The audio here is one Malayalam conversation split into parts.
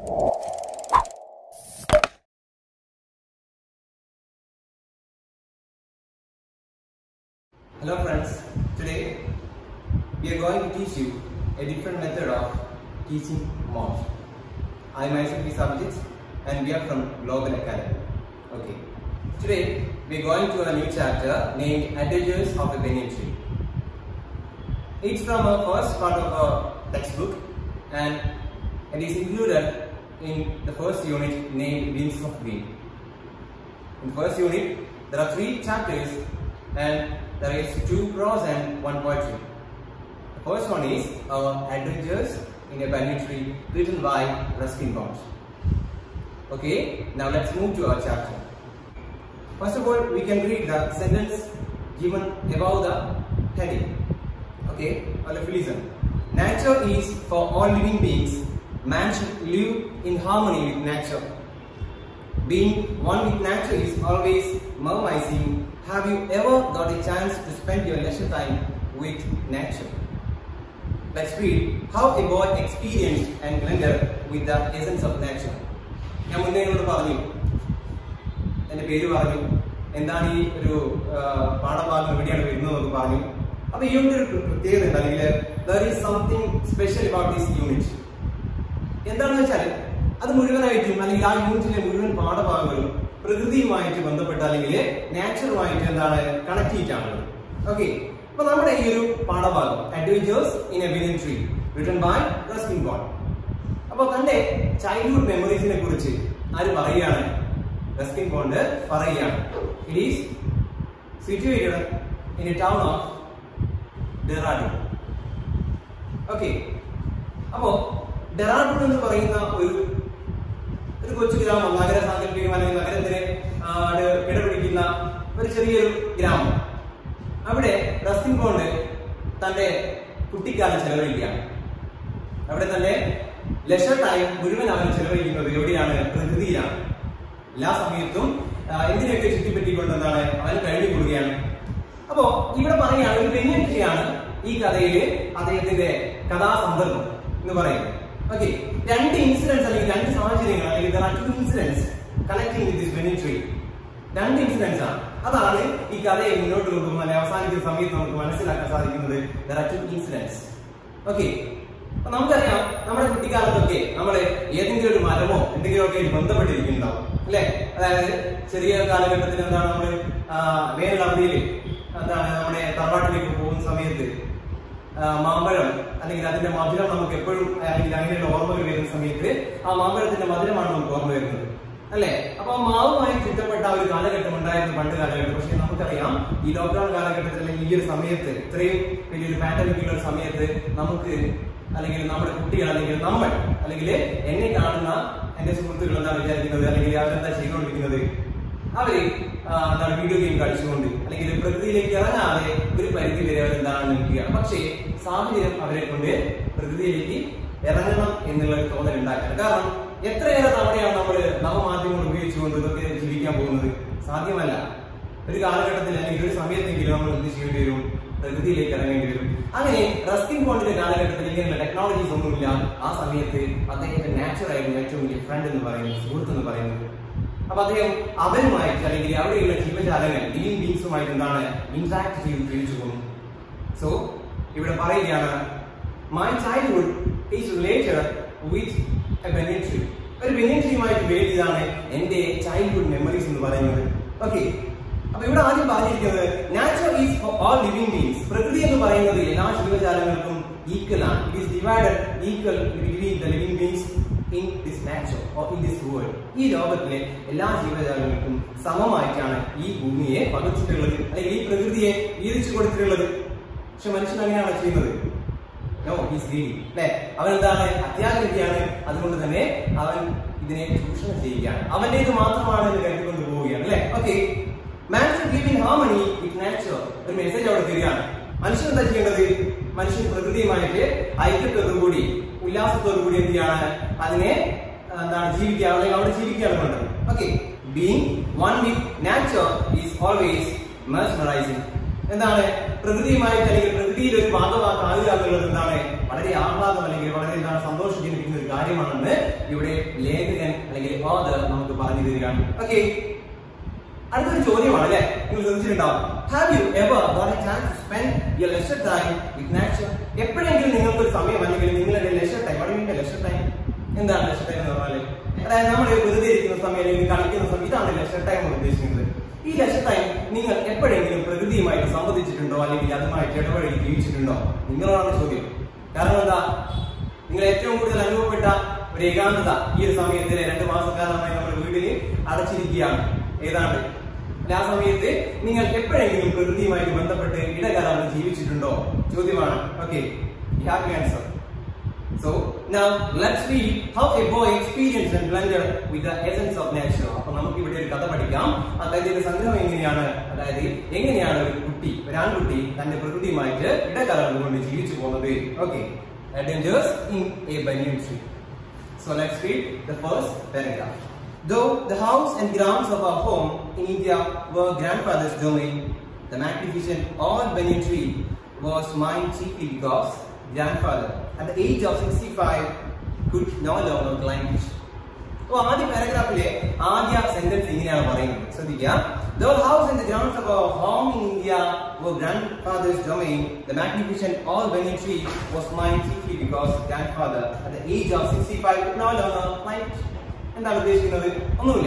Hello friends, today we are going to teach you a different method of teaching Mosh. I myself is Abhijit and we are from Global Academy. Okay. Today we are going to a new chapter named Advantages of a Banyan Tree. It's from our first part of our textbook and it is included in the first unit named Winds of Green. In the first unit, there are three chapters and there is two prose and one poetry. The first one is uh, Adventures in a Banyan Tree written by Ruskin Bond. Okay, now let's move to our chapter. First of all, we can read the sentence given above the heading. Okay, all of you listen. Nature is for all living beings. Man should live in harmony with nature. Being one with nature is always mermising. Have you ever got a chance to spend your leisure time with nature? Let's read how a boy experienced and blended with the essence of nature. ഞാൻ മുന്നേ എന്നോട് പറഞ്ഞു എന്റെ പേര് പറഞ്ഞു എന്താണ് ഈ ഒരു ആ, പാഠഭാഗം എവിടെയാണ് വരുന്നത് എന്ന് പറഞ്ഞു അപ്പൊ ഈ ഒരു പ്രത്യേകത ഉണ്ട് അല്ലെങ്കിൽ there is something special about this unit എന്താണെന്ന് വെച്ചാൽ അത് മുഴുവനായിട്ടും അല്ലെങ്കിൽ ആ യൂണിറ്റിലെ മുഴുവൻ പാഠഭാഗങ്ങളും പ്രകൃതിയുമായിട്ട് ബന്ധപ്പെട്ട അല്ലെങ്കിൽ നാച്ചുറുമായിട്ട് എന്താണ് കണക്ട് ചെയ്തിട്ടാണുള്ളത് ഓക്കെ അപ്പൊ നമ്മുടെ ഈ ഒരു പാഠഭാഗം adventures in a banyan tree written by Ruskin Bond അപ്പൊ തന്റെ ചൈൽഡ്ഹുഡ് മെമ്മറീസിനെ കുറിച്ച് ആര് പറയുകയാണ് റസ്കിൻ ബോണ്ട് പറയുകയാണ് it is situated in a town of Dehradun okay അപ്പോ ഡെറാഡൂൺ എന്ന് പറയുന്ന ഒരു ഒരു കൊച്ചു ഗ്രാമം നഗര സാങ്കല്പികം അല്ലെങ്കിൽ നഗരത്തിനെ ആ, ട് കിടപിടിക്കുന്ന ഒരു ചെറിയൊരു ഗ്രാമം അവിടെ റസ്കിൻ ബോണ്ട് തന്റെ കുട്ടിക്കാലം ചെലവഴിക്കുകയാണ് അവിടെ തന്റെ ലെഷർ ടൈം മുഴുവൻ അവൻ ചെലവഴിക്കുന്നത് എവിടെയാണ് പ്രകൃതിയിലാണ് എല്ലാ സമയത്തും ആ, എന്തിനൊക്കെ ചുറ്റിപ്പറ്റിക്കൊണ്ട് എന്താണ് അവൻ കഴിഞ്ഞു കൂടുകയാണ് അപ്പോ ഇവിടെ പറയുകയാണ് ഒരു പെണ്ണിയാണ് ഈ കഥയില് അദ്ദേഹത്തിന്റെ കഥാസന്ദർഭം എന്ന് പറയുന്നത് ഓക്കെ രണ്ട് ഇൻസിഡൻസ് അല്ലെങ്കിൽ രണ്ട് സാഹചര്യങ്ങൾ അല്ലെങ്കിൽ there are two incidents connecting with this banyan tree രണ്ട് ഇൻസിഡൻസ് ആണ് അതാണ് ഈ കഥയെ മുന്നോട്ട് കൊണ്ടുപോകുന്ന അല്ലെങ്കിൽ അവസാനിക്കുന്ന സമയത്ത് നമുക്ക് മനസ്സിലാക്കാൻ സാധിക്കുന്നത് there are two incidents okay അപ്പൊ നമുക്കറിയാം നമ്മുടെ കുട്ടിക്കാലത്തൊക്കെ നമ്മൾ ഏതെങ്കിലും ഒരു മരമോ എന്തെങ്കിലും ഒക്കെ ബന്ധപ്പെട്ടിരിക്കുന്നുണ്ടാവും അല്ലെ അതായത് ചെറിയ കാലഘട്ടത്തിൽ എന്താണ് നമ്മൾ വേനൽ അവധിയിൽ എന്താണ് നമ്മുടെ തറവാട്ടിലേക്ക് പോകുന്ന സമയത്ത് ആ, മാമ്പഴം അല്ലെങ്കിൽ അതിന്റെ മധുരം നമുക്ക് എപ്പോഴും അല്ലെങ്കിൽ അങ്ങനെയുള്ള ഓർമ്മകൾ വരുന്ന സമയത്ത് ആ മാമ്പഴത്തിന്റെ മധുരമാണ് നമുക്ക് ഓർമ്മ വരുന്നത് അല്ലെ അപ്പൊ ആ മാവുമായി ചുറ്റപ്പെട്ട ഒരു കാലഘട്ടം ഉണ്ടായിരുന്നു പണ്ട് കാലഘട്ടം പക്ഷെ നമുക്കറിയാം ഈ ലോക്ക്ഡൌൺ കാലഘട്ടത്തിൽ അല്ലെങ്കിൽ ഈ ഒരു സമയത്ത് ഇത്രയും വലിയൊരു പാൻഡമിക്കുള്ള ഒരു സമയത്ത് നമുക്ക് അല്ലെങ്കിൽ നമ്മുടെ കുട്ടികൾ അല്ലെങ്കിൽ നമ്മൾ അല്ലെങ്കിൽ എന്നെ കാണുന്ന എന്റെ സുഹൃത്തുക്കൾ എന്താ വിചാരിക്കുന്നത് അല്ലെങ്കിൽ അവരെന്താ ചെയ്തുകൊണ്ടിരിക്കുന്നത് അവര് ആ, എന്താണ് വീഡിയോ ഗെയിം കളിച്ചുകൊണ്ട് അല്ലെങ്കിൽ പ്രകൃതിയിലേക്ക് ഇറങ്ങാതെ ഒരു പരിധി വരെ അവരെന്താണ് നിൽക്കുകയാണ് പക്ഷേ സാഹചര്യം അവരെ കൊണ്ട് പ്രകൃതിയിലേക്ക് ഇറങ്ങണം എന്നുള്ള ഒരു തോന്നൽ ഉണ്ടാക്കണം കാരണം എത്രയേറെ തവണയാണ് നമ്മൾ നവമാധ്യമങ്ങൾ ഉപയോഗിച്ചുകൊണ്ട് ഇതൊക്കെ ജീവിക്കാൻ പോകുന്നത് സാധ്യമല്ല ഒരു കാലഘട്ടത്തിൽ അല്ലെങ്കിൽ ഒരു സമയത്തെങ്കിലും നമ്മൾ എന്ത് ചെയ്യേണ്ടി വരും പ്രകൃതിയിലേക്ക് ഇറങ്ങേണ്ടി വരും അങ്ങനെ റസ്കിൻ ബോണ്ടിന്റെ കാലഘട്ടത്തിൽ ഇങ്ങനെയുള്ള ടെക്നോളജീസ് ഒന്നുമില്ല ആ സമയത്ത് അദ്ദേഹത്തിന്റെ നാച്ചുറൽ ആയിരുന്നു ഏറ്റവും വലിയ ഫ്രണ്ട് എന്ന് പറയുന്നത് സുഹൃത്ത് എന്ന് പറയുന്നത് അപ്പൊ അദ്ദേഹം അവരുമായിട്ട് അല്ലെങ്കിൽ അവിടെയുള്ള ജീവജാലങ്ങൾ ലിവിംഗ് ബീങ്സുമായിട്ട് എന്താണ് ഇന്ററാക്ട് ചെയ്ത് ജീവിച്ചു പോകുന്നു സോ ഇവിടെ പറയുകയാണ് my childhood is related with a banyan tree ഒരു ബെനിയൻ ട്രീയുമായിട്ട് റിലേറ്റ് ചെയ്താണ് എന്റെ ചൈൽഡ്ഹുഡ് മെമ്മറീസ് എന്ന് പറയുന്നത് ഓക്കെ അപ്പൊ ഇവിടെ ആദ്യം പറഞ്ഞിരിക്കുന്നത് nature is for all living beings പ്രകൃതി എന്ന് പറയുന്നത് എല്ലാ ജീവജാലങ്ങൾക്കും ഈക്വൽ ആണ് it is divided equal between the living beings in this nature or in this world ഈ ലോകത്തിലെ എല്ലാ ജീവജാലങ്ങൾക്കും സമമായിട്ടാണ് ഈ ഭൂമിയെ പകച്ചിട്ടുള്ളത് അല്ലെങ്കിൽ ഈ പ്രകൃതിയെ വീതിച്ചു കൊടുത്തിട്ടുള്ളത് പക്ഷെ മനുഷ്യൻ അങ്ങനെയാണോ ചെയ്യുന്നത് നോ ഹീസ് ഗ്രീഡി അല്ലെ അവൻ എന്താണ് അത്യാഗ്രഹിയാണ് അതുകൊണ്ട് തന്നെ അവൻ ഇതിനെ ചൂഷണം ചെയ്യുകയാണ് അവന്റേത് മാത്രമാണ് എന്ന് കരുതിക്കൊണ്ട് പോവുകയാണ് അല്ലെ okay man should live in harmony with natural ഒരു മെസ്സേജ് അവിടെ തരികയാണ് മനുഷ്യൻ എന്താ ചെയ്യേണ്ടത് മനുഷ്യൻ പ്രകൃതിയുമായിട്ട് ഐക്യത്തോടുകൂടി ഉല്ലാസത്തോടുകൂടി എന്ത് ചെയ്യാണ് അതിനെ എന്താണ് ജീവിക്കുക അല്ലെങ്കിൽ അവിടെ ജീവിക്കുകയാണ് വേണ്ടത് okay being one with nature is always mesmerising എന്താണ് പ്രകൃതിയുമായിട്ട് അല്ലെങ്കിൽ പ്രകൃതിയിൽ ഒരു ഭാഗമാക്കുക എന്നുള്ളത് എന്താണ് വളരെ ആഹ്ലാദം അല്ലെങ്കിൽ വളരെ എന്താണ് സന്തോഷം ജനിപ്പിക്കുന്ന ഒരു കാര്യമാണെന്ന് ഇവിടെ ലേഖകൻ അല്ലെങ്കിൽ ഓദർ നമുക്ക് പറഞ്ഞു തരികയാണ് ഓക്കെ അടുത്തൊരു ചോദ്യമാണ് അല്ലെ നിങ്ങൾ ശ്രദ്ധിച്ചിട്ടുണ്ടാവും have you ever got a chance to spend your leisure time with nature എപ്പോഴെങ്കിലും നിങ്ങൾക്ക് ഒരു സമയം അല്ലെങ്കിൽ നിങ്ങളുടെ ലെഷർ ടൈം അവിടെ ലെഷർ ടൈം എന്താണ് ലെഷർ ടൈം എന്ന് പറഞ്ഞാൽ അതായത് നമ്മൾ വെറുതെ ഇരിക്കുന്ന സമയം അല്ലെങ്കിൽ കളിക്കുന്ന സമയം ഇതാണ് ലെഷർ ടൈം എന്ന് ഉദ്ദേശിക്കുന്നത് ഈ ലെഷർ ടൈം നിങ്ങൾ എപ്പോഴെങ്കിലും പ്രകൃതിയുമായിട്ട് സംവദിച്ചിട്ടുണ്ടോ അല്ലെങ്കിൽ അതുമായിട്ട് ഇടപഴകി ജീവിച്ചിട്ടുണ്ടോ നിങ്ങളോടാണ് ചോദ്യം കാരണം എന്താ നിങ്ങൾ ഏറ്റവും കൂടുതൽ അനുഭവപ്പെട്ട ഒരു ഏകാന്തത ഈ ഒരു സമയത്ത് രണ്ട് മാസക്കാലമായി നമ്മുടെ വീട്ടിൽ അടച്ചിരിക്കുകയാണ് ഏതാണ്ട് ആ സമയത്ത് നിങ്ങൾ എപ്പോഴെങ്കിലും പ്രകൃതിയുമായിട്ട് ബന്ധപ്പെട്ട് ഇടകലർന്ന് ജീവിച്ചിട്ടുണ്ടോ ചോദ്യമാണ് okay happy answer So now let's read how a boy experienced and blended with the essence of nature. അപ്പൊ നമുക്ക് ഇവിടെ ഒരു കഥ പഠിക്കാം അതായത് ഇതിന്റെ സംഗ്രഹം എങ്ങനെയാണ് അതായത് എങ്ങനെയാണ് ഒരു കുട്ടി ഒരു ആൺകുട്ടി തന്റെ പ്രകൃതിയുമായിട്ട് ഇടകലർന്നുകൊണ്ട് ജീവിച്ചു പോകുന്നത് okay Adventures in a banyan tree. So let's read the first paragraph. Though the house and grounds of our home in India were grandfather's domain, the magnificent old banyan tree was mine chiefly because grandfather, at the age of 65, could no longer climb it. അപ്പൊ ആദ്യ പാരഗ്രാഫിലെ ആദ്യ സെന്റൻസ് ഇങ്ങനെയാണ് പറയുന്നത് ശ്രദ്ധിക്കുക The house and the grounds of our home in India were grandfather's domain. The magnificent all banyan tree was mine chiefly because grandfather, at the age of 65, could no longer climb it. എന്താണ് ഉദ്ദേശിക്കുന്നത് ഒന്നുമില്ല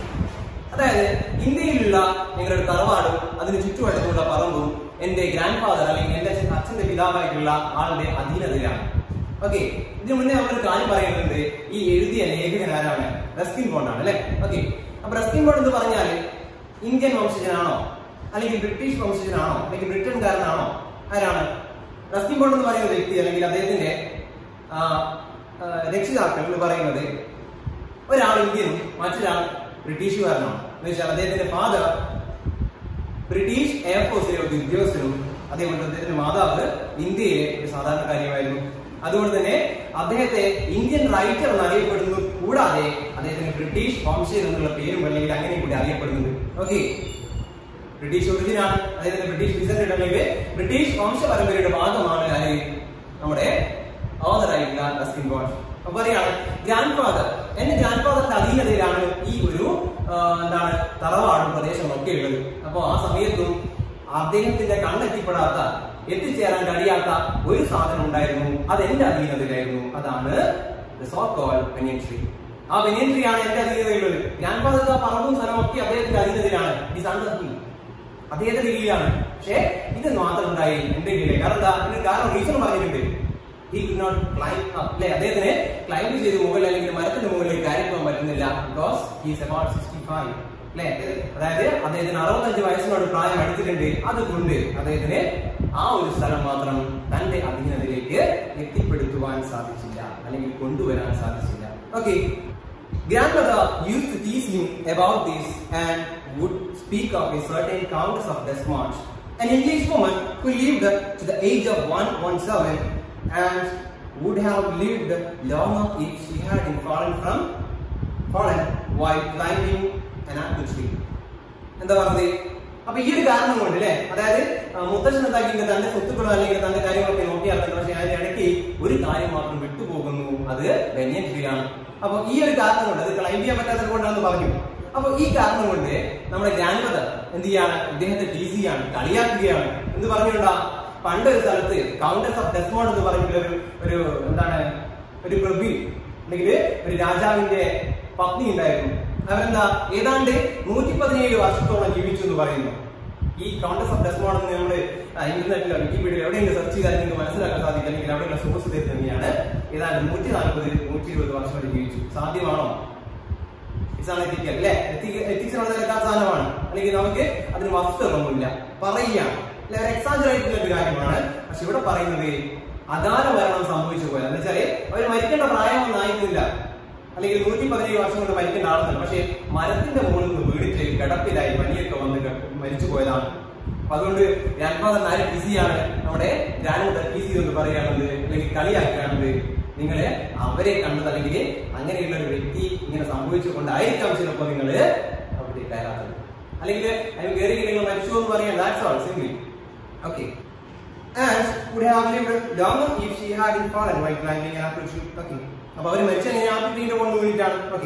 അതായത് ഇന്ത്യയിലുള്ള നിങ്ങളുടെ തറവാടും അതിന് ചുറ്റുവട്ടത്തുള്ള പറമ്പും എന്റെ ഗ്രാൻഡ് ഫാദർ അല്ലെങ്കിൽ എന്റെ അച്ഛന്റെ പിതാവായിട്ടുള്ള ആളുടെ അധീനതയിലാണ് ഓക്കെ ഇതിനു മുന്നേ നമ്മളൊരു കാര്യം പറയുന്നുണ്ട് ഈ എഴുതിയ ലേഖകൻ ആരാണ് റസ്കിൻ ബോണ്ട് ആണ് അല്ലെ ഓക്കെ അപ്പൊ റസ്കിൻ ബോണ്ട് എന്ന് പറഞ്ഞാൽ ഇന്ത്യൻ വംശജനാണോ അല്ലെങ്കിൽ ബ്രിട്ടീഷ് വംശജനാണോ അല്ലെങ്കിൽ ബ്രിട്ടൻകാരനാണോ ആരാണ് റസ്കിൻ ബോണ്ട് എന്ന് പറയുന്ന വ്യക്തി അല്ലെങ്കിൽ അദ്ദേഹത്തിന്റെ ആ, ആ, രക്ഷിതാക്കൾ എന്ന് പറയുന്നത് ഒരാൾ ഇന്ത്യനും മറ്റൊരാൾ ബ്രിട്ടീഷുകാരനാണ് എന്ന് വെച്ചാൽ അദ്ദേഹത്തിന്റെ ഫാദർ ബ്രിട്ടീഷ് എയർഫോഴ്സിലെ ഒരു ഉദ്യോഗസ്ഥനും അതേപോലെ തന്നെ അദ്ദേഹത്തിന്റെ മാതാവ് ഇന്ത്യയിലെ ഒരു സാധാരണക്കാരിയുമായിരുന്നു അതുകൊണ്ട് തന്നെ അദ്ദേഹത്തെ ഇന്ത്യൻ റൈറ്റർ എന്ന് അറിയപ്പെടുന്നു കൂടാതെ അദ്ദേഹത്തിന് ബ്രിട്ടീഷ് വംശജൻ എന്നുള്ള പേരും അല്ലെങ്കിൽ അങ്ങനെ കൂടി അറിയപ്പെടുന്നുണ്ട് ഓക്കെ ബ്രിട്ടീഷ് ഒറിജിനാണ് അദ്ദേഹത്തിന്റെ ബ്രിട്ടീഷ് ഡിസെൻഡന്റ് അല്ലെങ്കിൽ ബ്രിട്ടീഷ് വംശ പരമ്പരയുടെ ഭാഗമാണ് ആര് നമ്മുടെ ഓതറായിട്ടുള്ള റസ്കിൻ ബോണ്ട് അപ്പൊ പറയാണ് ഗ്രാൻഡ് ഫാദർ എന്റെ ഗ്രാൻഡ് ഫാദറിന്റെ അധീനതയിലാണ് ഈ ഒരു ആ, എന്താണ് തറവാടും പ്രദേശവും ഒക്കെ ഉള്ളത് അപ്പൊ ആ സമയത്തും അദ്ദേഹത്തിന്റെ കണ്ണെത്തിപ്പെടാത്ത എത്തിച്ചേരാൻ കഴിയാത്ത ഒരു സാധനം ഉണ്ടായിരുന്നു അത് എന്റെ അധീനതയിലായിരുന്നു അതാണ് സോ കോൾ ബനിയൻ ട്രീ ആ ബനിയൻ ട്രീ ആണ് എന്റെ അധീനതയിലുള്ളത് ഗ്രാൻഡ് ഫാദർ പറമ്പും സ്ഥലവും ഒക്കെ അദ്ദേഹത്തിന്റെ അധീനതയിലാണ് ഈ സാധനം അദ്ദേഹത്തിന്റെ കീഴിലാണ് പക്ഷേ ഇത് മാത്രം ഉണ്ടായി എന്റെ കീഴിലെ കാരണം എന്താ ഇതിന് കാരണം റീസൺ പറഞ്ഞിട്ടുണ്ട് he could not climb up അല്ലെ അദ്ദേഹത്തിന് ക്ലൈംബ് ചെയ്ത് മുകളിൽ അല്ലെങ്കിൽ മരത്തിന് മുകളിലേക്ക് കയറി പോകാൻ പറ്റുന്നില്ല because he's about sixty five അല്ലെ അതായത് അദ്ദേഹത്തിന് അറുപത്തഞ്ച് വയസ്സിനോട് പ്രായം അടുത്തിട്ടുണ്ട് അതുകൊണ്ട് അദ്ദേഹത്തിന് ആ ഒരു സ്ഥലം മാത്രം തന്റെ അധീനതയിലേക്ക് എത്തിപ്പെടുത്തുവാൻ സാധിച്ചില്ല അല്ലെങ്കിൽ കൊണ്ടുവരാൻ സാധിച്ചില്ല okay Grandmother used to tease him about this and would speak of a certain Countess of Desmarch, an English woman who lived to the age of 117 and would have lived longer if she had fallen from fallen while climbing an apple tree. എന്താ പറഞ്ഞത് അപ്പൊ ഈ ഒരു കാരണം കൊണ്ട് അല്ലെ അതായത് ആ, മുത്തച്ഛൻ എന്താക്കിയിട്ട് തന്റെ സ്വത്തുക്കളോ അല്ലെങ്കിൽ തന്റെ കാര്യങ്ങളൊക്കെ നോക്കി നടത്തുന്നു പക്ഷെ അതിന്റെ ഇടയ്ക്ക് ഒരു കാര്യം മാത്രം വിട്ടുപോകുന്നു അത് ബനിയൻ ട്രീയാണ് അപ്പൊ ഈ ഒരു കാരണം കൊണ്ട് അത് ക്ലൈം ചെയ്യാൻ പറ്റാത്തത് കൊണ്ടാണെന്ന് പറഞ്ഞു അപ്പൊ ഈ കാരണം കൊണ്ട് നമ്മുടെ ഗ്രാൻഡ് മദർ എന്ത് ചെയ്യാണ് ഇദ്ദേഹത്തെ ടീസ് ചെയ്യാണ് കളിയാക്കുകയാണ് എന്ത് പറഞ്ഞുകൊണ്ടാ പണ്ട് ഒരു സ്ഥലത്ത് കൗണ്ടസ് ഓഫ് ഡെസ്മോൺ എന്ന് പറഞ്ഞിട്ടുള്ള ഒരു ഒരു എന്താണ് ഒരു പ്രഭു അല്ലെങ്കിൽ ഒരു രാജാവിന്റെ പത്നി ഉണ്ടായിരുന്നു അവരെന്താ ഏതാണ്ട് നൂറ്റി പതിനേഴ് വർഷത്തോളം ജീവിച്ചു എന്ന് പറയുന്നു ഈ കൗണ്ടസ് ഓഫ് ഡെസ്മോൺ എന്ന് നമ്മുടെ ഇന്റർനെറ്റിലോ വിക്കിപീഡിയയിലോ എവിടെയെങ്കിലും സെർച്ച് ചെയ്താൽ നിങ്ങൾക്ക് മനസ്സിലാക്കാൻ സാധിക്കും അല്ലെങ്കിൽ അവിടെയുള്ള സോഴ്സ് തന്നെയാണ് ഏതാണ്ട് നൂറ്റി നാൽപ്പത് നൂറ്റി ഇരുപത് വർഷം വരെ ജീവിച്ചു സാധ്യമാണോ ഇറ്റ്സ് എത്തിക്കൽ അല്ലെ എത്തിക്സ് വളരെ എത്താത്ത സാധനമാണ് അല്ലെങ്കിൽ നമുക്ക് അതിന് വസ്തുതകളൊന്നുമില്ല പറയുകയാണ് അല്ലെ ഒരു എക്സാജറേറ്റുള്ള ഒരു കാര്യമാണ് പക്ഷെ ഇവിടെ പറയുന്നത് അകാല മരണം സംഭവിച്ചു പോയത് എന്ന് വെച്ചാല് അവർ മരിക്കേണ്ട പ്രായമൊന്നും ആയിരുന്നില്ല അല്ലെങ്കിൽ നൂറ്റി പതിനേഴ് വർഷം കൊണ്ട് മരിക്കേണ്ട ആളെന്നല്ല പക്ഷെ മരത്തിന്റെ മുകളിൽ നിന്ന് വീണിട്ട് കിടപ്പിലായി പനിയൊക്കെ വന്ന് ക- മരിച്ചു പോയതാണ് അപ്പൊ അതുകൊണ്ട് ഗ്രാൻഡ് ഫാദർ ആര് ബിസിയാണ് നമ്മുടെ ഗ്രാൻഡ് മദർ ബിസി എന്ന് പറയുകയാണത് അല്ലെങ്കിൽ കളിയാക്കുകയാണത് നിങ്ങള് അവരെ കണ്ടത് അല്ലെങ്കിൽ അങ്ങനെയുള്ള ഒരു വ്യക്തി ഇങ്ങനെ സംഭവിച്ചുകൊണ്ടായിരിക്കാം ചിലപ്പോ നിങ്ങള് അവിടെ കയറാത്തത് അല്ലെങ്കിൽ അതിന് കയറി നിങ്ങൾ മരിച്ചു എന്ന് പറയാം that's all simply okay And would have lived longer if she had fallen while climbing an apple tree. Okay. അപ്പൊ അവർ മരിച്ച എങ്ങനെ ആപ്പിൾ ട്രീന്റെ കൊണ്ട് വേണ്ടിയിട്ടാണ് okay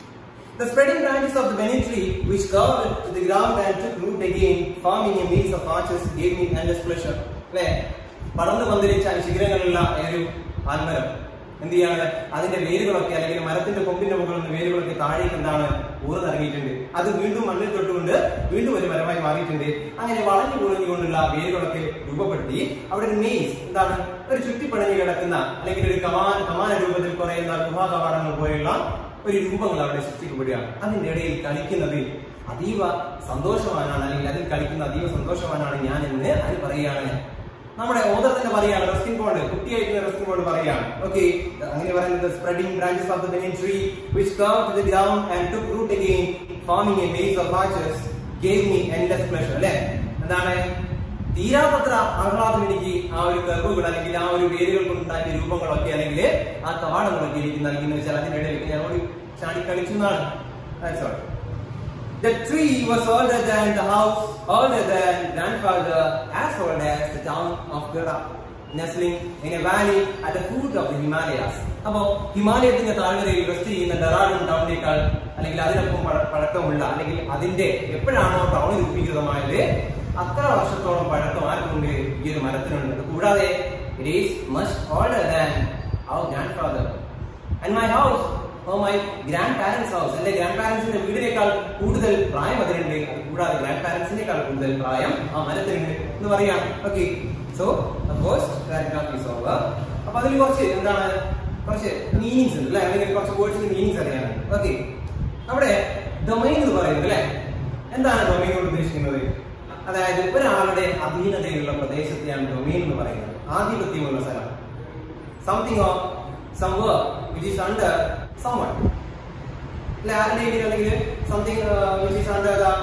The spreading branches of the banyan tree, which covered to the ground and took root again, forming a maze of arches, gave me endless pleasure. അല്ലേ പടർന്നു പന്തലിച്ച ശിഖരങ്ങളുള്ള ഒരു ആൽമരം എന്ത് ചെയ്യാണ് അതിന്റെ വേരുകളൊക്കെ അല്ലെങ്കിൽ മരത്തിന്റെ കൊമ്പിന്റെ മുകളിൽ നിന്ന് വേരുകളൊക്കെ താഴേക്ക് എന്താണ് ഊർന്നിറങ്ങിയിട്ടുണ്ട് അത് വീണ്ടും മണ്ണിൽ തൊട്ടുകൊണ്ട് വീണ്ടും ഒരു മരമായി മാറിയിട്ടുണ്ട് അങ്ങനെ വളഞ്ഞു പൊളിഞ്ഞുകൊണ്ടുള്ള വേരുകളൊക്കെ രൂപപ്പെടുത്തി അവിടെ ഒരു മെയ്സ് എന്താണ് ഒരു ചുറ്റിപ്പണഞ്ഞു കിടക്കുന്ന അല്ലെങ്കിൽ ഒരു കമാൻ കമാന രൂപത്തിൽ കുറയുന്ന ഗുഹാ കവാടങ്ങൾ പോലെയുള്ള ഒരു രൂപങ്ങൾ അവിടെ സൃഷ്ടിക്കപ്പെടുകയാണ് അതിന്റെ ഇടയിൽ കളിക്കുന്നത് അതീവ സന്തോഷവാനാണ് അല്ലെങ്കിൽ അതിൽ കളിക്കുന്ന അതീവ സന്തോഷവാനാണ് ഞാൻ എന്ന് അത് പറയുകയാണ് നമ്മുടെ ഓദർ തന്നെ പറയാണ് റെസ്റ്റിംഗ് പോണ്ട് കുട്ടിയായിട്ടുള്ള റെസ്റ്റിംഗ് പോണ്ട് പറയാണ് ഓക്കെ അങ്ങനെ പറയുന്നത് spreading branches of the banyan tree which curve to the ground and took root again forming a base of arches gave me endless pleasure അല്ലേ എന്താണ് തീരാപത്ര ആഹ്ലാദം എനിക്ക് ആ ഒരു കർവുകൾ അല്ലെങ്കിൽ ആ ഒരു വേരുകൾ കൊണ്ടുണ്ടാക്കിയ രൂപങ്ങളൊക്കെ അല്ലെങ്കിൽ ആ കവാടങ്ങളൊക്കെ എനിക്ക് നൽകുന്ന വെച്ചാൽ അതിന്റെ ഇടയിൽ ഞാൻ ഓടി ചാടി കളിച്ചു എന്നാണ് That's all. The tree was older than the house, older than grandfather, as old as the town of Gera, nestling in a valley at the foot of the Himalayas. അപ്പോ ഹിമാലയത്തിന്റെ താഴ്വരയിൽ റെസ്റ്റ് ചെയ്യുന്ന ഡെറാഡൂൺ ടൗണിനേക്കാൾ അല്ലെങ്കിൽ അതിനൊപ്പം പഴ- പഴക്കമുള്ള അല്ലെങ്കിൽ അതിന്റെ എപ്പോഴാണോ ടൗൺ രൂപീകൃതമായത് അത്ര വർഷത്തോളം പഴക്കം ആർക്കുണ്ട് ഈ ഒരു മരത്തിനുണ്ട് അത് കൂടാതെ it is much older than our grandfather and my house oh my grandparents house എന്റെ ഗ്രാൻഡ് പാരന്റ്സിന്റെ വീടിനേക്കാൾ കൂടുതൽ പ്രായം അതിനുണ്ട് അത് കൂടാതെ ഗ്രാൻഡ് പാരന്റ്സിനേക്കാൾ കൂടുതൽ പ്രായം ആ മരത്തിനുണ്ട് എന്ന് പറയാം okay so first paragraph is over അപ്പൊ അതിൽ കുറച്ച് എന്താണ് കുറച്ച് മീനിങ്സ് ഉണ്ട് അല്ലെ അല്ലെങ്കിൽ കുറച്ച് വേർഡ്സിന്റെ മീനിങ്സ് അറിയാനാണ് ഓക്കെ അവിടെ ഡൊമൈൻ എന്ന് പറയുന്നത് അല്ലെ എന്താണ് ഡൊമൈൻ കൊണ്ട് ഉദ്ദേശിക്കുന്നത് അതായത് ഒരാളുടെ അധീനതയുള്ള പ്രദേശത്തെയാണ് ഡൊമൈൻ എന്ന് പറയുന്നത് ആധിപത്യമുള്ള സ്ഥലം something or some work which is under someone അല്ലെ ആരുടെയെങ്കിലും അല്ലെങ്കിൽ something which is under the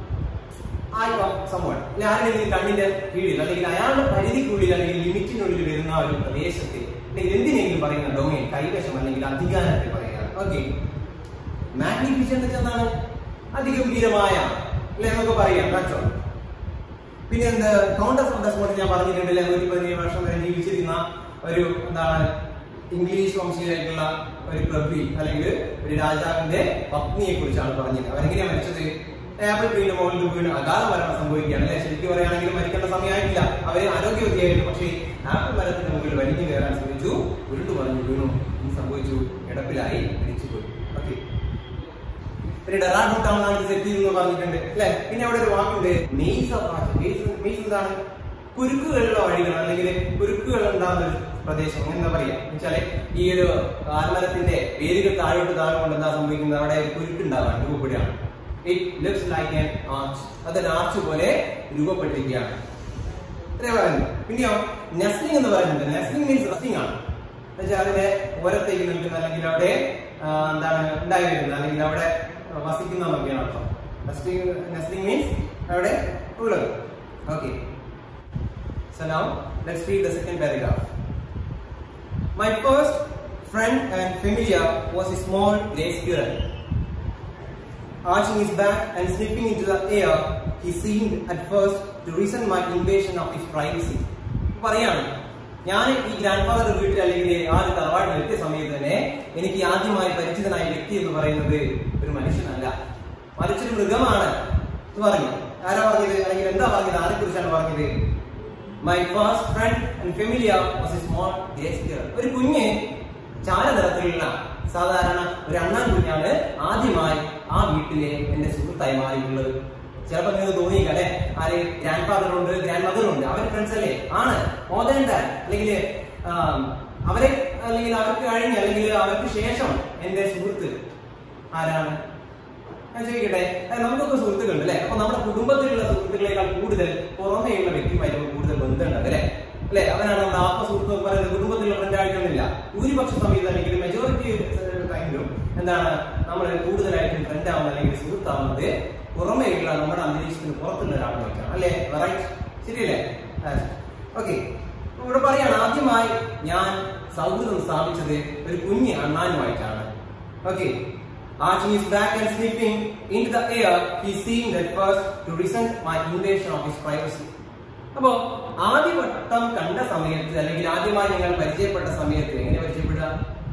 eye of someone അല്ലെ ആരുടെയെങ്കിലും കണ്ണിന്റെ കീഴിൽ അല്ലെങ്കിൽ അയാളുടെ പരിധിക്കുള്ളിൽ അല്ലെങ്കിൽ ലിമിറ്റിനുള്ളിൽ വരുന്ന ഒരു പ്രദേശത്തെ അല്ലെങ്കിൽ എന്തിനെങ്കിലും പറയുന്ന ഡൊമൈൻ കൈവശം അല്ലെങ്കിൽ അധികാരത്തെ പറയുക ഓക്കെ മാഗ്നിഫിഷൻ എന്ന് വെച്ചാൽ എന്താണ് അതിഗംഭീരമായ അല്ലെ നമുക്ക് പറയാം കച്ചോ പിന്നെ എന്ത് കൗണ്ടസ് ഓഫ് ഡസ്മോട്ട് ഞാൻ പറഞ്ഞിട്ടുണ്ട് അല്ലെ നൂറ്റി പതിനേഴ് വർഷം വരെ ജീവിച്ചിരുന്ന ഒരു എന്താണ് ഇംഗ്ലീഷ് വംശീയമായിട്ടുള്ള ഒരു പ്രഭി അല്ലെങ്കിൽ ഒരു രാജാവിന്റെ പത്നിയെ കുറിച്ചാണ് പറഞ്ഞത് അവരെങ്ങനെയാ മരിച്ചത് ആപ്പിൾ ട്രീന്റെ മുകളിൽ വീണ് അകാല മരണം സംഭവിക്കുകയാണ് അല്ലെ ശരിക്കും പറയുകയാണെങ്കിൽ മരിക്കേണ്ട സമയമായിട്ടില്ല അവര് ആരോഗ്യവതിയായിരുന്നു പക്ഷേ ആപ്പിൾ മരത്തിന്റെ മുകളിൽ വലിഞ്ഞു കയറാൻ ശ്രമിച്ചു ഉരുണ്ടു പറഞ്ഞു വീണു ഇത് സംഭവിച്ചു കിടപ്പിലായി മരിച്ചുപോയി ഓക്കെ പിന്നെ ഡെറാഡൂൺ ടൗൺ ആണ് ഇത് സെറ്റ് ചെയ്തെന്ന് പറഞ്ഞിട്ടുണ്ട് അല്ലെ പിന്നെ അവിടെ ഒരു വാക്കുണ്ട് മെയ്സ് ഓഫ് ആർട്ട് മെയ്സ് എന്താണ് കുരുക്കുകളുള്ള വഴികൾ അല്ലെങ്കിൽ കുരുക്കുകൾ ഉണ്ടാകുന്ന ഒരു പ്രദേശം എന്താ പറയാ വെച്ചാല് ഈ ഒരു ആൽമരത്തിന്റെ വേരുകൾ താഴോട്ട് താഴെ കൊണ്ട് എന്താ സംഭവിക്കുന്നത് അവിടെ ഒരു കുരുക്കുണ്ടാകാൻ രൂപപ്പെടുകയാണ് it looks like an arch അതൊരു ആർച്ച് പോലെ രൂപപ്പെട്ടിരിക്കുകയാണ് ഇത്രേ പറയുന്നു പിന്നെയോ നെസ്ലിംഗ് എന്ന് പറയുന്നുണ്ട് നെസ്ലിംഗ് മീൻസ് റസ്റ്റിംഗ് ആണ് എന്നുവെച്ചാൽ അതിന്റെ ഓരത്തേക്ക് നിൽക്കുന്ന അല്ലെങ്കിൽ അവിടെ ആ, എന്താണ് ഉണ്ടായി വരുന്നത് അല്ലെങ്കിൽ അവിടെ വസിക്കുന്ന എന്നൊക്കെയാണ് അർത്ഥം നെസ്ലിംഗ് നെസ്ലിംഗ് മീൻസ് അവിടെ ഉള്ളത് okay So now let's read the second paragraph. My first friend and familiar was a small grey squirrel. Arching his back and sniffing into the air, he seemed at first to resent my invasion of his privacy. പറയാണ് ഞാൻ ഈ ഗ്രാൻഡ് ഫാദറുടെ വീട്ടിൽ അല്ലെങ്കിൽ ആ ഒരു തറവാട്ടിൽ എത്തിയ സമയത്ത് തന്നെ എനിക്ക് ആദ്യമായി പരിചിതനായ വ്യക്തി എന്ന് പറയുന്നത് ഒരു മനുഷ്യനല്ല മറിച്ചൊരു മൃഗമാണ് എന്ന് പറഞ്ഞു ആരാ പറഞ്ഞത് അല്ലെങ്കിൽ എന്താ പറഞ്ഞത് ആരെ കുറിച്ചാണ് പറഞ്ഞത് my first friend and familiar was a small grey squirrel ഒരു കുഞ്ഞ് ചാര നിറത്തിലുള്ള സാധാരണ ഒരു അണ്ണാൻ കുഞ്ഞാണ് ആദ്യമായി ആ വീട്ടിലെ എന്റെ സുഹൃത്തായി മാറിയിട്ടുള്ളത് ചിലപ്പോ നിങ്ങൾക്ക് തോന്നിയില്ല അല്ലെ ആര് ഗ്രാൻഡ് ഫാദർ ഉണ്ട് ഗ്രാൻഡ് മദർ ഉണ്ട് അവർ ഫ്രണ്ട്സ് അല്ലേ ആണ് മോദൻ ദാൻ അല്ലെങ്കിൽ ആം, അവരെ അല്ലെങ്കിൽ അവർക്ക് കഴിഞ്ഞ് അല്ലെങ്കിൽ അവർക്ക് ശേഷം എന്റെ സുഹൃത്ത് ആരാണ് ഞാൻ ചോദിക്കട്ടെ അത് നമുക്കൊക്കെ സുഹൃത്തുക്കളുണ്ട് അല്ലെ അപ്പൊ നമ്മുടെ കുടുംബത്തിലുള്ള സുഹൃത്തുക്കളെക്കാൾ കൂടുതൽ പുറമേയുള്ള വ്യക്തിയുമായിട്ട് നമുക്ക് കൂടുതൽ ബന്ധമുണ്ട് അല്ലെ അല്ലെ അവനാണ് നമ്മുടെ ആത്മ സുഹൃത്ത് എന്ന് പറയുന്നത് കുടുംബത്തിലുള്ള ഫ്രണ്ട് ആയിട്ടൊന്നുമില്ല ഭൂരിപക്ഷ സമയത്ത് അല്ലെങ്കിൽ മെജോറിറ്റി ടൈമിലും എന്താണ് നമ്മൾ കൂടുതലായിട്ടും ഫ്രണ്ട് ആവുന്നത് അല്ലെങ്കിൽ സുഹൃത്താവുന്നത് പുറമേയുള്ള നമ്മുടെ അന്തരീക്ഷത്തിന് പുറത്തുള്ള ഒരാളുമായിട്ടാണ് അല്ലെ റൈറ്റ് ശരിയല്ലേ ഓക്കെ ഇവിടെ പറയാണ് ആദ്യമായി ഞാൻ സൗഹൃദം സ്ഥാപിച്ചത് ഒരു കുഞ്ഞ് അണ്ണാനുമായിട്ടാണ് okay Arching his back and sniffing into the air, he seemed at first to resent my invasion of his privacy. അപ്പോ ആദ്യവട്ടം കണ്ട സമയത്ത് അല്ലെങ്കിൽ ആദ്യമായി നിങ്ങൾ പരിചയപ്പെട്ട സമയത്ത് എങ്ങനെ പരിചയപ്പെടുക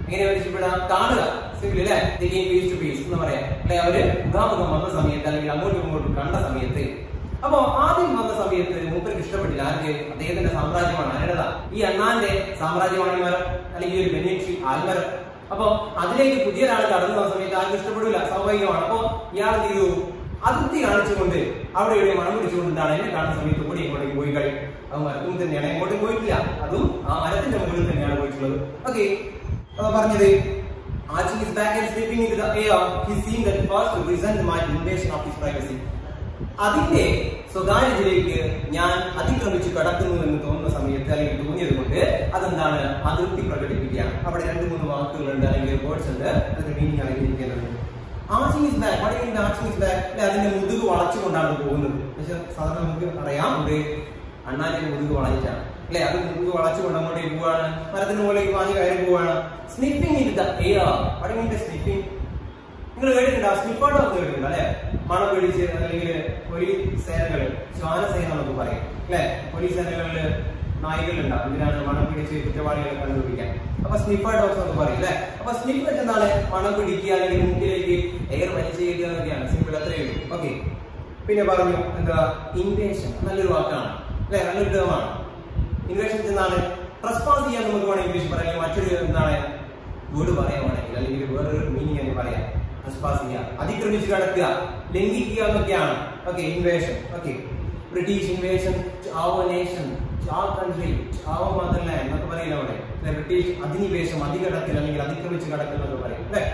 എങ്ങനെ പരിചയപ്പെടാം കാണുക സിമ്പിൾ അല്ലേ ഫേസ് ടു ഫേസ് എന്ന് പറയാം അല്ലെ അവര് മുഖാമുഖം വന്ന സമയത്ത് അല്ലെങ്കിൽ അങ്ങോട്ടും ഇങ്ങോട്ടും കണ്ട സമയത്ത് അപ്പോ ആദ്യം വന്ന സമയത്ത് മൂപ്പർക്ക് ഇഷ്ടപ്പെട്ടില്ല ആർക്ക് അദ്ദേഹത്തിന്റെ സാമ്രാജ്യമാണ് ആരുടേതാ ഈ അണ്ണാന്റെ സാമ്രാജ്യമാണ് ഈ മരം അല്ലെങ്കിൽ ഈ ഒരു ബെന്യക്ഷി ആൽമരം അപ്പോ അതിലേക്ക് പുതിയ ഒരാൾ കടന്നു വന്ന സമയത്ത് ആർക്കും ഇഷ്ടപ്പെടില്ല സ്വാഭാവികമാണ് അപ്പോ ഇയാൾ എന്ത് ചെയ്തു അതിർത്തി കാണിച്ചുകൊണ്ട് അവിടെ ഇവിടെ മണം പിടിച്ചുകൊണ്ട് എന്താണ് എന്നെ കാണുന്ന സമയത്ത് കൂടി ഇങ്ങോട്ടേക്ക് പോയി കഴിയും അത് മരത്തിൽ തന്നെയാണ് എങ്ങോട്ടും പോയിട്ടില്ല അതും ആ മരത്തിന്റെ മുകളിൽ തന്നെയാണ് പോയിട്ടുള്ളത് ഓക്കെ പറഞ്ഞത് Arching his back and slipping into the air, he seemed at first to resent my invasion of his privacy. അതിന്റെ സ്വകാര്യതയിലേക്ക് ഞാൻ അതിക്രമിച്ച് കടക്കുന്നു എന്ന് തോന്നുന്ന സമയത്ത് അല്ലെങ്കിൽ തോന്നിയത് കൊണ്ട് അതെന്താണ് അതിർത്തി പ്രകടിപ്പിക്കുകയാണ് അവിടെ രണ്ട് മൂന്ന് വാക്കുകളുണ്ട് അല്ലെങ്കിൽ വേർഡ്സ് ഉണ്ട് അതിന്റെ മീനിങ് അറിഞ്ഞിരിക്കുന്നത് ആർച്ചിങ് ഇസ് ബാക്ക് അവിടെ ഇങ്ങനെ ആർച്ചിങ് ഇസ് ബാക്ക് അല്ലെ അതിന്റെ മുതുക് വളച്ചുകൊണ്ടാണ് പോകുന്നത് പക്ഷെ സാധാരണ നമുക്ക് അറിയാം ഇവിടെ അണ്ണാന്റെ മുതുക് വളഞ്ഞിട്ടാണ് അല്ലെ അത് മുതുക് വളച്ചുകൊണ്ട് അങ്ങോട്ടേക്ക് പോവാണ് മരത്തിന് മുകളിലേക്ക് വാങ്ങി കയറി പോവാണ് സ്നിഫിംഗ് ഇൻ ദ എയർ അവിടെ മീൻ സ്നിഫിംഗ് നിങ്ങൾ കേട്ടിട്ടുണ്ടോ സ്നിഫാട്ടോ ഒക്കെ കേട്ടിട്ടുണ്ടോ അല്ലെ മണം പിടിച്ച് അല്ലെങ്കിൽ പോലീസ് സേനകള് ശ്വാനസേന നമുക്ക് പറയും അല്ലെ പോലീസ് സേനകളില് നായികളുണ്ടാവും ഇതിനാണ് മണം പിടിച്ച് കുറ്റവാളികളെ കണ്ടുപിടിക്കാൻ അപ്പൊ സ്നിഫർ ഡോഗ്സ് എന്ന് പറയും അല്ലെ അപ്പൊ സ്നിഫ് എന്താണ് മണം പിടിക്കുക അല്ലെങ്കിൽ മൂക്കിലേക്ക് എയർ വലിച്ചു കയറ്റുക എന്നൊക്കെയാണ് സിമ്പിൾ അത്രയേ ഉള്ളൂ ഓക്കെ പിന്നെ പറഞ്ഞു എന്താ ഇൻവേഷൻ നല്ലൊരു വാക്കാണ് അല്ലെ നല്ലൊരു ടേമാണ് ഇൻവേഷൻ എന്താണ് ട്രസ്പാസ് ചെയ്യാൻ നമുക്ക് വേണമെങ്കിൽ ഇംഗ്ലീഷ് പറയാം മറ്റൊരു എന്താണ് വേർഡ് പറയാമാണെങ്കിൽ അല്ലെങ്കിൽ വേറൊരു മീനിങ് എന്ന് പറയാം ട്രസ്പാസ് ചെയ്യുക അതിക്രമിച്ച് കടക്കുക ലംഘിക്കുക എന്നൊക്കെയാണ് okay invasion okay British invasion അവർ നേഷൻ അവർ കൺട്രി അവർ മദർലാൻഡ് എന്നൊക്കെ പറയില്ല അവിടെ അല്ലെ ബ്രിട്ടീഷ് അധിനിവേശം അതികടക്കൽ അല്ലെങ്കിൽ അതിക്രമിച്ച് കടക്കൽ എന്നൊക്കെ പറയും അല്ലെ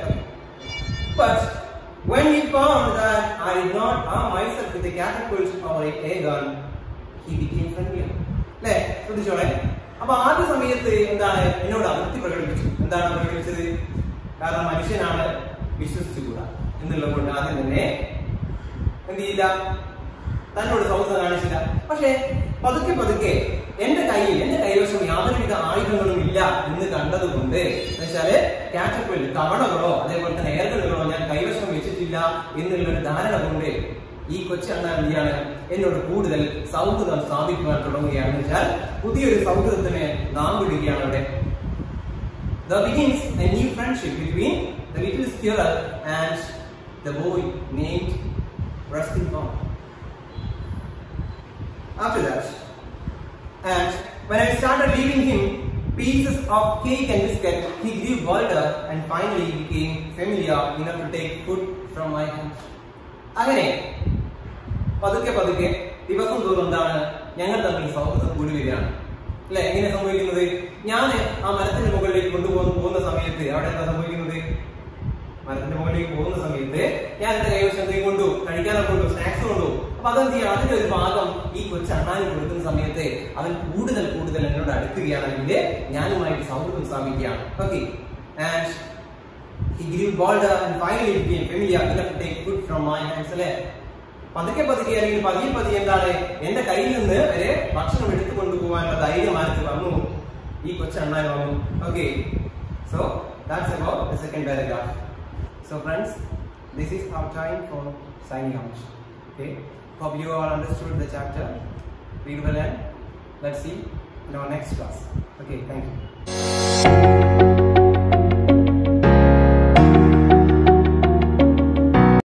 but when he found that I did not arm myself with a catapult or a air gun, he became friendlier. അല്ലേ ശ്രദ്ധിച്ചോളെ അപ്പൊ ആദ്യ സമയത്ത് എന്താണ് എന്നോട് അതിർത്തി പ്രകടിപ്പിച്ചു എന്താണ് പ്രകടിപ്പിച്ചത് കാരണം മനുഷ്യനാണ് വിശ്വസിച്ചുകൂടാ എന്നുള്ളത് കൊണ്ട് ആദ്യം തന്നെ എന്ത് ചെയ്യില്ല തന്നോട് സൗഹൃദം കാണിച്ചില്ല പക്ഷേ പതുക്കെ പതുക്കെ എന്റെ കയ്യിൽ എന്റെ കൈവശം യാതൊരുവിധ ആയുധങ്ങളും ഇല്ല എന്ന് കണ്ടതുകൊണ്ട് എന്നുവെച്ചാല് കാറ്റപ്പിൾ തവണകളോ അതേപോലെ തന്നെ എയർഗണുകളോ ഞാൻ കൈവശം വെച്ചിട്ടില്ല എന്നുള്ള ഒരു ധാരണ കൊണ്ട് ഈ കൊച്ചണ്ണ എന്തിയാണ് എന്നോട് കൂടുതൽ സൗഹൃദം സ്ഥാപിക്കുവാൻ തുടങ്ങുകയാണെന്ന് വെച്ചാൽ പുതിയൊരു സൗഹൃദത്തിന് നാം വിടുകയാണ് അവിടെ There begins a new friendship between the little squirrel and the boy named Rusty Tom. After that, and when I started leaving him pieces of cake and biscuit, he grew bolder and finally became familiar enough to take food from my hands. അങ്ങനെ പതുക്കെ പതുക്കെ ദിവസം തോറും എന്താണ് ഞങ്ങൾ തമ്മിൽ സൗഹൃദം കൂടി വരികയാണ് അല്ലെ എങ്ങനെ സംഭവിക്കുന്നത് ഞാൻ ആ മരത്തിന്റെ മുകളിലേക്ക് കൊണ്ടുപോകുന്ന പോകുന്ന സമയത്ത് അവിടെ എന്താ സംഭവിക്കുന്നത് മരത്തിന്റെ മുകളിലേക്ക് പോകുന്ന സമയത്ത് ഞാൻ എന്റെ കൈവശം എന്തെങ്കിലും കൊണ്ടു കഴിക്കാനൊക്കെ കൊണ്ടു സ്നാക്സ് കൊണ്ടു അപ്പൊ അതെന്ത് ചെയ്യാം അതിന്റെ ഒരു ഭാഗം ഈ കൊച്ചു അണ്ണാനും കൊടുക്കുന്ന സമയത്ത് അവൻ കൂടുതൽ കൂടുതൽ എന്നോട് അടുക്കുകയാണെങ്കിൽ ഞാനുമായിട്ട് സൗഹൃദം സ്ഥാപിക്കുകയാണ് okay and he grew bolder and finally became familiar enough to take food from my hands അല്ലെ പതുക്കെ പതുക്കെ അല്ലെങ്കിൽ പതിയെ പതിയെ എന്താണ് എന്റെ കയ്യിൽ നിന്ന് വരെ ഭക്ഷണം എടുത്തു കൊണ്ടുപോകാനുള്ള ധൈര്യം ആർക്ക് വന്നു ഈ കൊച്ചണ്ണാൻ വന്നു okay so that's about the second paragraph so friends this is our time for signing out okay hope you all understood the chapter read well and let's see in our next class okay thank you